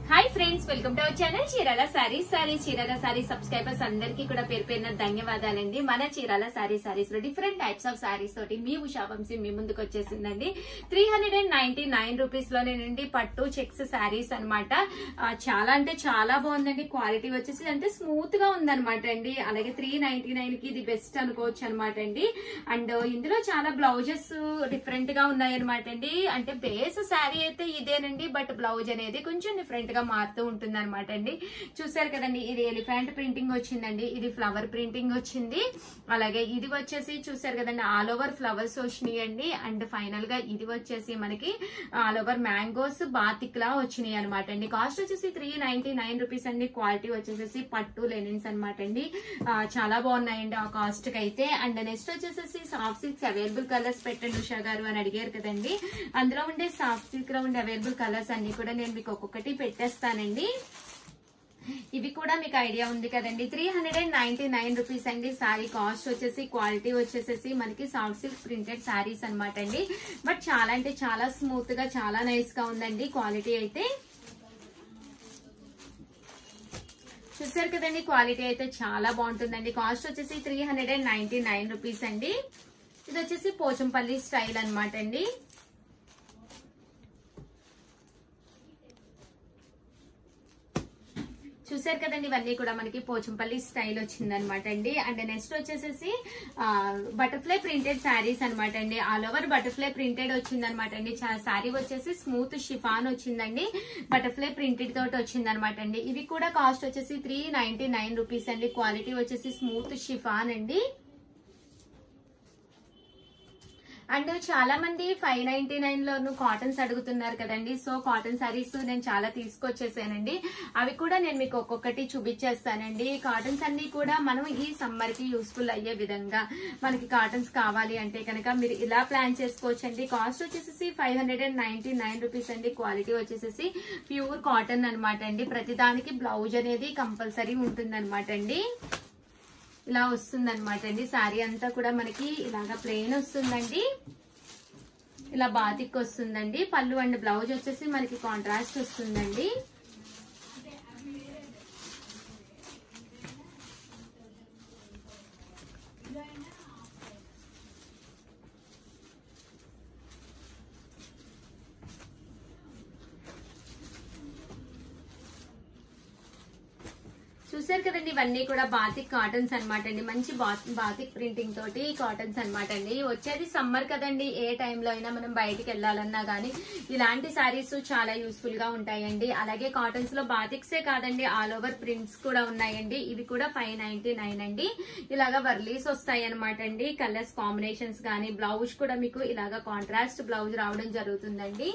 hi friends welcome to our channel Chirala sarees sorry Chirala saree subscribers అందరికీ కూడా పేరు పేరున ధన్యవాదాలండి మన చీరాల సారీ సారీస్ లో డిఫరెంట్ టైప్స్ ఆఫ్ సారీస్ తోటి మీ ఉషా వంశీ మీ ముందుకు వచ్చేసిందండి three hundred and ninety nine rupees లోనేనండి పట్టు చెక్స్ సారీస్ అనమాట చాలా అంటే చాలా బాగుందండి క్వాలిటీ వచ్చేసి అంటే స్మూత్ గా ఉందన్నమాట అండి అలాగే త్రీ నైన్టీ నైన్ కి ఇది బెస్ట్ అనుకోవచ్చు అనమాట అండి అండ్ ఇందులో చాలా బ్లౌజెస్ డిఫరెంట్ గా ఉన్నాయన్నమాట అండి అంటే బేస్ శారీ అయితే ఇదేనండి బట్ బ్లౌజ్ అనేది కొంచెం డిఫరెంట్ గా మారుతూ ఉంటుంది అనమాట అండి చూసారు కదండి ఇది ఎలిఫెంట్ ప్రింటింగ్ వచ్చిందండి ఇది ఫ్లవర్ ప్రింటింగ్ వచ్చింది అలాగే ఇది వచ్చేసి చూసారు కదండి ఆల్ ఓవర్ ఫ్లవర్స్ వచ్చినాయి అండి అండ్ ఫైనల్ గా ఇది వచ్చేసి మనకి ఆల్ ఓవర్ మ్యాంగోస్ బాతిక్ లా వచ్చినాయి అనమాట అండి కాస్ట్ వచ్చేసి త్రీ నైన్టీ నైన్ రూపీస్ అండి క్వాలిటీ వచ్చేసి పట్టు లెనిన్స్ అనమాట అండి ఆ, చాలా బాగున్నాయండి ఆ కాస్ట్ కి అయితే అండ్ నెక్స్ట్ వచ్చేసి సాఫ్ట్ సిల్క్స్ అవైలబుల్ కలర్స్ పెట్టండి ఉషా గారు అని అడిగారు కదండి అందులో ఉండే సాఫ్ట్ సిల్క్ లో ఉండే అవైలబుల్ కలర్స్ అన్ని కూడా నేను మీకు ఒక్కొక్కటి పెట్టేస్తానండి ఇవి కూడా మీకు ఐడియా ఉంది కదండి three hundred and ninety nine rupees అండి సారీ కాస్ట్ వచ్చేసి క్వాలిటీ వచ్చేసేసి మనకి సాఫ్ట్ సిల్క్ ప్రింటెడ్ సారీస్ అనమాట అండి బట్ చాలా అంటే చాలా స్మూత్ గా చాలా నైస్ గా ఉందండి క్వాలిటీ అయితే చూసారు కదండి క్వాలిటీ అయితే చాలా బాగుంటుందండి కాస్ట్ వచ్చేసి three hundred and ninety nine rupees అండి ఇది వచ్చేసి పోచంపల్లి స్టైల్ అనమాట అండి చూసారు కదండి ఇవన్నీ కూడా మనకి పోచంపల్లి స్టైల్ వచ్చింది అనమాట అండి అండ్ నెక్స్ట్ వచ్చేసేసి బటర్ఫ్లై ప్రింటెడ్ శారీస్ అనమాట అండి ఆల్ ఓవర్ బటర్ఫ్లై ప్రింటెడ్ వచ్చింది అనమాట అండి శారీ వచ్చేసి స్మూత్ షిఫాన్ వచ్చిందండి బటర్ఫ్లై ప్రింటెడ్ తోటి వచ్చింది అనమాట అండి ఇవి కూడా కాస్ట్ వచ్చేసి త్రీ నైన్టీ నైన్ రూపీస్ అండి క్వాలిటీ వచ్చేసి స్మూత్ షిఫాన్ అండి అండ్ చాలా మంది ఫైవ్ నైన్టీ నైన్ లోను కాటన్స్ అడుగుతున్నారు కదండి సో కాటన్ సారీస్ నేను చాలా తీసుకొచ్చేసానండి అవి కూడా నేను మీకు ఒక్కొక్కటి చూపించేస్తానండి కాటన్స్ అన్ని కూడా మనం ఈ సమ్మర్ కి యూస్ఫుల్ అయ్యే విధంగా మనకి కాటన్స్ కావాలి అంటే కనుక మీరు ఇలా ప్లాన్ చేసుకోవచ్చండి కాస్ట్ వచ్చేసి five hundred and ninety nine rupees అండి క్వాలిటీ వచ్చేసి ప్యూర్ కాటన్ అనమాట అండి ప్రతిదానికి బ్లౌజ్ అనేది కంపల్సరీ ఉంటుంది అనమాట అండి ఇలా వస్తుంది అనమాట అండి శారీ అంతా కూడా మనకి ఇలాగా ప్లెయిన్ వస్తుందండి ఇలా బాతిక్ వస్తుందండి పళ్ళు అండ్ బ్లౌజ్ వచ్చేసి మనకి కాంట్రాస్ట్ వస్తుందండి చూసారు కదండి ఇవన్నీ కూడా బాతిక్ కాటన్స్ అనమాట అండి మంచి బా- బాతిక్ ప్రింటింగ్ తోటి కాటన్స్ అనమాట అండి వచ్చేది సమ్మర్ కదండి ఏ టైంలో అయినా మనం బయటికి వెళ్ళాలన్నా గానీ ఇలాంటి శారీస్ చాలా యూస్ఫుల్ గా ఉంటాయండి అలాగే కాటన్స్ లో బాతిక్సే కాదండి ఆల్ ఓవర్ ప్రింట్స్ కూడా ఉన్నాయండి ఇవి కూడా ఫైవ్ నైన్టీ నైన్ అండి ఇలాగా వర్లీస్ వస్తాయి అనమాట అండి కలర్స్ కాంబినేషన్స్ గానీ బ్లౌజ్ కూడా మీకు ఇలాగా కాంట్రాస్ట్ బ్లౌజ్ రావడం జరుగుతుందండి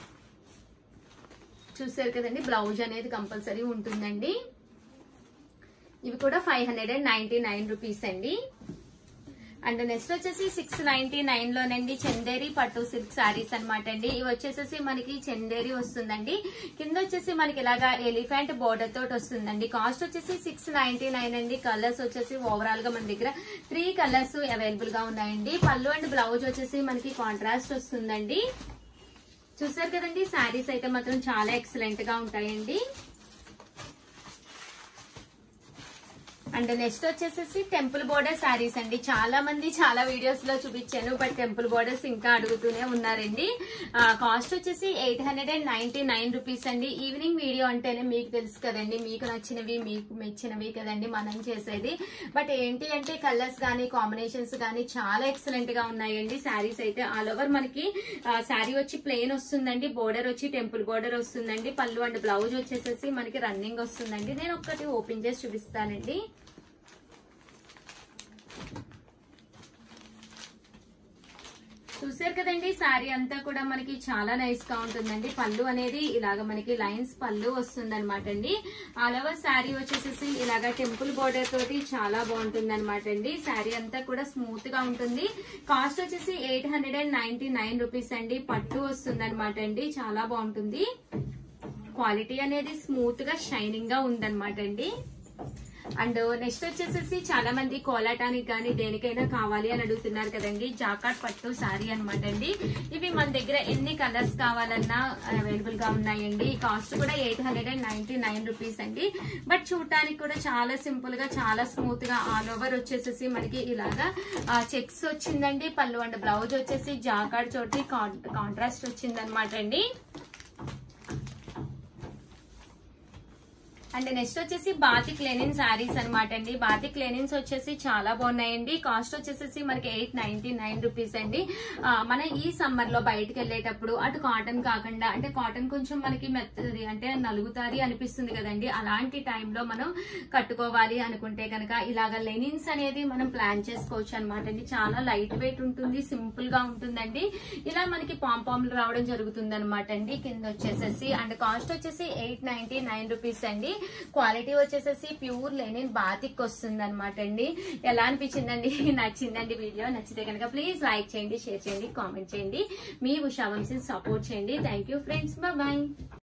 చూసారు కదండి బ్లౌజ్ అనేది కంపల్సరీ ఉంటుందండి ఇవి కూడా five hundred and ninety nine rupees అండి అండ్ నెక్స్ట్ వచ్చేసి సిక్స్ నైన్టీ నైన్ లోనండి చందేరి పట్టు సిల్క్ సారీస్ అనమాట అండి ఇవి వచ్చేసేసి మనకి చందేరి వస్తుందండి కింద వచ్చేసి మనకి ఇలాగా ఎలిఫెంట్ బోర్డర్ తోటి వస్తుందండి కాస్ట్ వచ్చేసి సిక్స్ నైన్టీ నైన్ అండి కలర్స్ వచ్చేసి ఓవరాల్ గా మన దగ్గర త్రీ కలర్స్ అవైలబుల్ గా ఉన్నాయండి పళ్ళు అండ్ బ్లౌజ్ వచ్చేసి మనకి కాంట్రాస్ట్ వస్తుందండి చూసారు కదండి శారీస్ అయితే మాత్రం చాలా ఎక్సలెంట్ గా ఉంటాయండి అండ్ నెక్స్ట్ వచ్చేసేసి టెంపుల్ బోర్డర్ శారీస్ అండి చాలా మంది చాలా వీడియోస్ లో చూపించాను బట్ టెంపుల్ బోర్డర్స్ ఇంకా అడుగుతూనే ఉన్నారండి కాస్ట్ వచ్చేసి eight hundred and ninety nine rupees అండి ఈవినింగ్ వీడియో అంటేనే మీకు తెలుసు కదండి మీకు నచ్చినవి మీకు మెచ్చినవి కదండి మనం చేసేది బట్ ఏంటి అంటే కలర్స్ కానీ కాంబినేషన్స్ కానీ చాలా ఎక్సలెంట్ గా ఉన్నాయండి శారీస్ అయితే ఆల్ ఓవర్ మనకి శారీ వచ్చి ప్లెయిన్ వస్తుందండి బోర్డర్ వచ్చి టెంపుల్ బోర్డర్ వస్తుందండి పళ్ళు అండ్ బ్లౌజ్ వచ్చేసేసి మనకి రన్నింగ్ వస్తుందండి నేను ఒక్కటి ఓపెన్ చేసి చూపిస్తానండి చూసారు కదండి శారీ అంతా కూడా మనకి చాలా నైస్ గా ఉంటుందండి పళ్ళు అనేది ఇలాగ మనకి లైన్స్ పళ్ళు వస్తుంది అనమాట అండి ఆల్ ఓవర్ శారీ వచ్చేసేసి ఇలాగ టెంపుల్ బోర్డర్ తోటి చాలా బాగుంటుంది అనమాట అండి శారీ అంతా కూడా స్మూత్ గా ఉంటుంది కాస్ట్ వచ్చేసి eight hundred and ninety nine rupees అండి పట్టు వస్తుంది అనమాట అండి చాలా బాగుంటుంది క్వాలిటీ అనేది స్మూత్ గా షైనింగ్ గా ఉందన్నమాట అండి అండ్ నెక్స్ట్ వచ్చేసేసి చాలా మంది కోలాటానికి కానీ దేనికైనా కావాలి అని అడుగుతున్నారు కదండి జాకాట్ పట్టు సారీ అనమాట అండి ఇవి మన దగ్గర ఎన్ని కలర్స్ కావాలన్నా అవైలబుల్ గా ఉన్నాయండి కాస్ట్ కూడా eight hundred and ninety nine rupees అండి బట్ చూడటానికి కూడా చాలా సింపుల్ గా చాలా స్మూత్ గా ఆల్ ఓవర్ వచ్చేసేసి మనకి ఇలాగా చెక్స్ వచ్చిందండి పళ్ళు అండ్ బ్లౌజ్ వచ్చేసి జాకాడ్ చోటి కాంట్రాస్ట్ వచ్చింది అనమాట అండి అండ్ నెక్స్ట్ వచ్చేసి బాతిక్ లెనిన్ శారీస్ అనమాట అండి బాతిక్ లెనిన్స్ వచ్చేసి చాలా బాగున్నాయండి కాస్ట్ వచ్చేసి మనకి ఎయిట్ నైన్టీ నైన్ రూపీస్ అండి ఆ, మన ఈ సమ్మర్ లో బయటకు వెళ్ళేటప్పుడు అటు కాటన్ కాకుండా అంటే కాటన్ కొంచెం మనకి మెత్తది అంటే నలుగుతాది అనిపిస్తుంది కదండి అలాంటి టైంలో మనం కట్టుకోవాలి అనుకుంటే కనుక ఇలాగ లెనిన్స్ అనేది మనం ప్లాన్ చేసుకోవచ్చు అనమాట అండి చాలా లైట్ వెయిట్ ఉంటుంది సింపుల్ గా ఉంటుందండి ఇలా మనకి పాంపాంలు రావడం జరుగుతుంది అనమాట అండి కింద వచ్చేసేసి అండ్ కాస్ట్ వచ్చేసి ఎయిట్ నైన్టీ నైన్ రూపీస్ అండి క్వాలిటీ వచ్చేసేసి ప్యూర్ లెనిన్ బాతిక్ వస్తుంది అనమాట అండి ఎలా అనిపించిందండి నచ్చిందండి వీడియో నచ్చితే కనుక ప్లీజ్ లైక్ చేయండి షేర్ చేయండి కామెంట్ చేయండి మీ ఉషా వంశీని సపోర్ట్ చేయండి థ్యాంక్ యూ ఫ్రెండ్స్ బాయ్